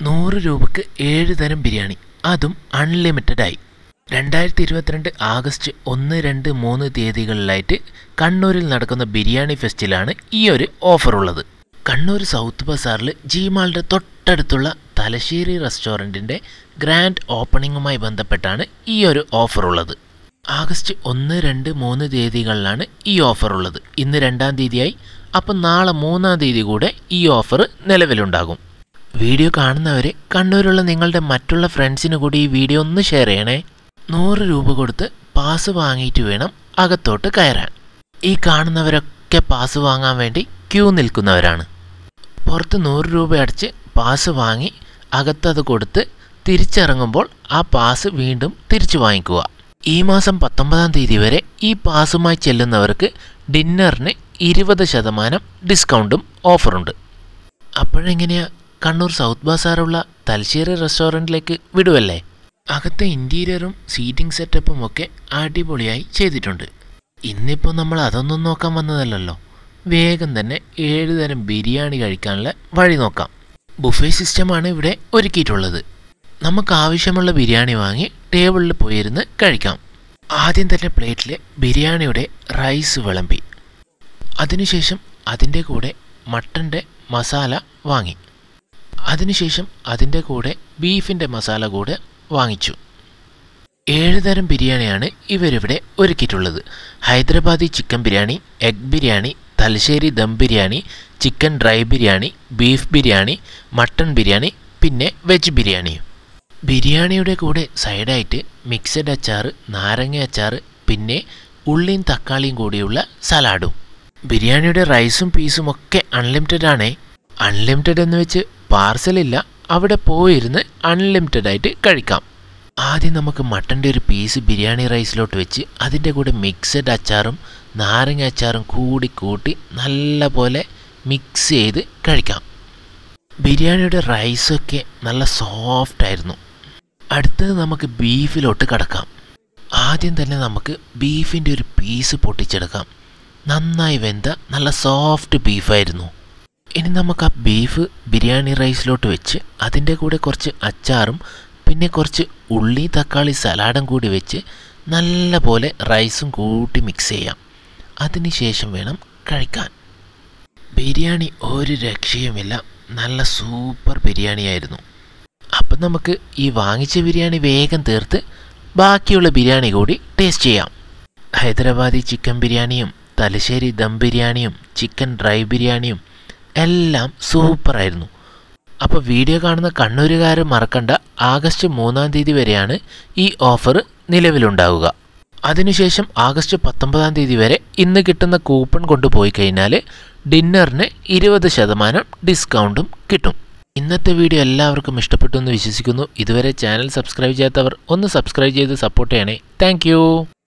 നൂറ് രൂപക്ക് ഏഴ് തരം ബിരിയാണി അതും അൺലിമിറ്റഡായി രണ്ടായിരത്തി ഇരുപത്തിരണ്ട് ആഗസ്റ്റ് ഒന്ന് രണ്ട് മൂന്ന് തീയതികളിലായിട്ട് കണ്ണൂരിൽ നടക്കുന്ന ബിരിയാണി ഫെസ്റ്റിലാണ് ഈ ഒരു ഓഫർ ഉള്ളത് കണ്ണൂർ സൗത്ത് ബസാറിൽ ജിമാളുടെ തൊട്ടടുത്തുള്ള തലശ്ശേരി റെസ്റ്റോറൻറ്റിൻ്റെ ഗ്രാൻഡ് ഓപ്പണിങ്ങുമായി ബന്ധപ്പെട്ടാണ് ഈ ഒരു ഓഫർ ഉള്ളത് ആഗസ്റ്റ് ഒന്ന് രണ്ട് മൂന്ന് തീയതികളിലാണ് ഈ ഓഫർ ഉള്ളത് ഇന്ന് രണ്ടാം തീയതിയായി അപ്പം നാളെ മൂന്നാം തീയതി കൂടെ ഈ ഓഫർ നിലവിലുണ്ടാകും വീഡിയോ കാണുന്നവർ കണ്ണൂരുള്ള നിങ്ങളുടെ മറ്റുള്ള ഫ്രണ്ട്സിന് കൂടി ഈ വീഡിയോ ഒന്ന് ഷെയർ ചെയ്യണേ നൂറ് രൂപ കൊടുത്ത് പാസ് വാങ്ങിയിട്ട് വേണം അകത്തോട്ട് കയറാൻ ഈ കാണുന്നവരൊക്കെ പാസ് വാങ്ങാൻ വേണ്ടി ക്യൂ നിൽക്കുന്നവരാണ് പുറത്ത് നൂറ് രൂപ അടച്ച് പാസ് വാങ്ങി അകത്തത് കൊടുത്ത് തിരിച്ചിറങ്ങുമ്പോൾ ആ പാസ് വീണ്ടും തിരിച്ചു വാങ്ങിക്കുക ഈ മാസം പത്തൊമ്പതാം തീയതി വരെ ഈ പാസുമായി ചെല്ലുന്നവർക്ക് ഡിന്നറിന് ഇരുപത് ശതമാനം ഡിസ്കൗണ്ടും ഓഫറുണ്ട് അപ്പോഴെങ്ങനെയാ കണ്ണൂർ സൗത്ത് ബസാറുള്ള തലശ്ശേരി റെസ്റ്റോറൻറ്റിലേക്ക് വിടുവല്ലേ അകത്തെ ഇൻറ്റീരിയറും സീറ്റിംഗ് സെറ്റപ്പും ഒക്കെ അടിപൊളിയായി ചെയ്തിട്ടുണ്ട് ഇന്നിപ്പോൾ നമ്മൾ അതൊന്നും നോക്കാൻ വന്നതല്ലല്ലോ വേഗം തന്നെ ഏഴ് തരം ബിരിയാണി കഴിക്കാനുള്ള വഴി നോക്കാം ബുഫേ സിസ്റ്റമാണ് ഇവിടെ ഒരുക്കിയിട്ടുള്ളത് നമുക്ക് ആവശ്യമുള്ള ബിരിയാണി വാങ്ങി ടേബിളിൽ പോയിരുന്ന് കഴിക്കാം ആദ്യം തന്നെ പ്ലേറ്റിൽ ബിരിയാണിയുടെ റൈസ് വിളമ്പി അതിനുശേഷം അതിൻ്റെ കൂടെ മട്ടൻ്റെ മസാല വാങ്ങി അതിനുശേഷം അതിൻ്റെ കൂടെ ബീഫിൻ്റെ മസാല കൂടെ വാങ്ങിച്ചു ഏഴ് തരം ബിരിയാണിയാണ് ഇവരിവിടെ ഒരുക്കിയിട്ടുള്ളത് Hyderabadi chicken biryani egg biryani Thalassery dum biryani chicken dry biryani beef biryani mutton biryani പിന്നെ വെജ് ബിരിയാണിയും ബിരിയാണിയുടെ കൂടെ സൈഡായിട്ട് മിക്സഡ് അച്ചാർ നാരങ്ങ അച്ചാർ പിന്നെ ഉള്ളിയും തക്കാളിയും കൂടിയുള്ള സലാഡും ബിരിയാണിയുടെ റൈസും പീസും ഒക്കെ അൺലിമിറ്റഡ് ആണേ അൺലിമിറ്റഡ് എന്ന് വെച്ച് പാർസലില്ല അവിടെ പോയിരുന്ന് അൺലിമിറ്റഡ് ആയിട്ട് കഴിക്കാം ആദ്യം നമുക്ക് മട്ടൻ്റെ ഒരു പീസ് ബിരിയാണി റൈസിലോട്ട് വെച്ച് അതിൻ്റെ കൂടെ മിക്സഡ് അച്ചാറും നാരങ്ങ അച്ചാറും കൂടി കൂട്ടി നല്ല പോലെ മിക്സ് ചെയ്ത് കഴിക്കാം ബിരിയാണിയുടെ റൈസൊക്കെ നല്ല സോഫ്റ്റ് ആയിരുന്നു അടുത്തത് നമുക്ക് ബീഫിലോട്ട് കടക്കാം ആദ്യം തന്നെ നമുക്ക് ബീഫിൻ്റെ ഒരു പീസ് പൊട്ടിച്ചെടുക്കാം നന്നായി വെന്ത നല്ല സോഫ്റ്റ് ബീഫായിരുന്നു ഇനി നമുക്ക് ആ ബീഫ് ബിരിയാണി റൈസിലോട്ട് വെച്ച് അതിൻ്റെ കൂടെ കുറച്ച് അച്ചാറും പിന്നെ കുറച്ച് ഉള്ളി തക്കാളി സലാഡും കൂടി വെച്ച് നല്ല പോലെ റൈസും കൂട്ടി മിക്സ് ചെയ്യാം അതിനുശേഷം വേണം കഴിക്കാൻ ബിരിയാണി ഒരു രക്ഷയുമില്ല നല്ല സൂപ്പർ ബിരിയാണിയായിരുന്നു അപ്പം നമുക്ക് ഈ വാങ്ങിച്ച ബിരിയാണി വേഗം തീർത്ത് ബാക്കിയുള്ള ബിരിയാണി കൂടി ടേസ്റ്റ് ചെയ്യാം ഹൈദരാബാദി ചിക്കൻ ബിരിയാണിയും തലശ്ശേരി ദം ബിരിയാണിയും ചിക്കൻ ഡ്രൈ ബിരിയാണിയും എല്ലാം സൂപ്പറായിരുന്നു അപ്പോൾ വീഡിയോ കാണുന്ന കണ്ണൂരുകാർ മറക്കണ്ട ആഗസ്റ്റ് മൂന്നാം തീയതി വരെയാണ് ഈ ഓഫർ നിലവിലുണ്ടാവുക അതിനുശേഷം ആഗസ്റ്റ് പത്തൊമ്പതാം തീയതി വരെ ഇന്ന് കിട്ടുന്ന കൂപ്പൺ കൊണ്ടുപോയി കഴിഞ്ഞാൽ ഡിന്നറിന് ഇരുപത് ശതമാനം ഡിസ്കൗണ്ടും കിട്ടും ഇന്നത്തെ വീഡിയോ എല്ലാവർക്കും ഇഷ്ടപ്പെട്ടു എന്ന് വിശ്വസിക്കുന്നു ഇതുവരെ ചാനൽ സബ്സ്ക്രൈബ് ചെയ്യാത്തവർ ഒന്ന് സബ്സ്ക്രൈബ് ചെയ്ത് സപ്പോർട്ട് ചെയ്യണേ താങ്ക്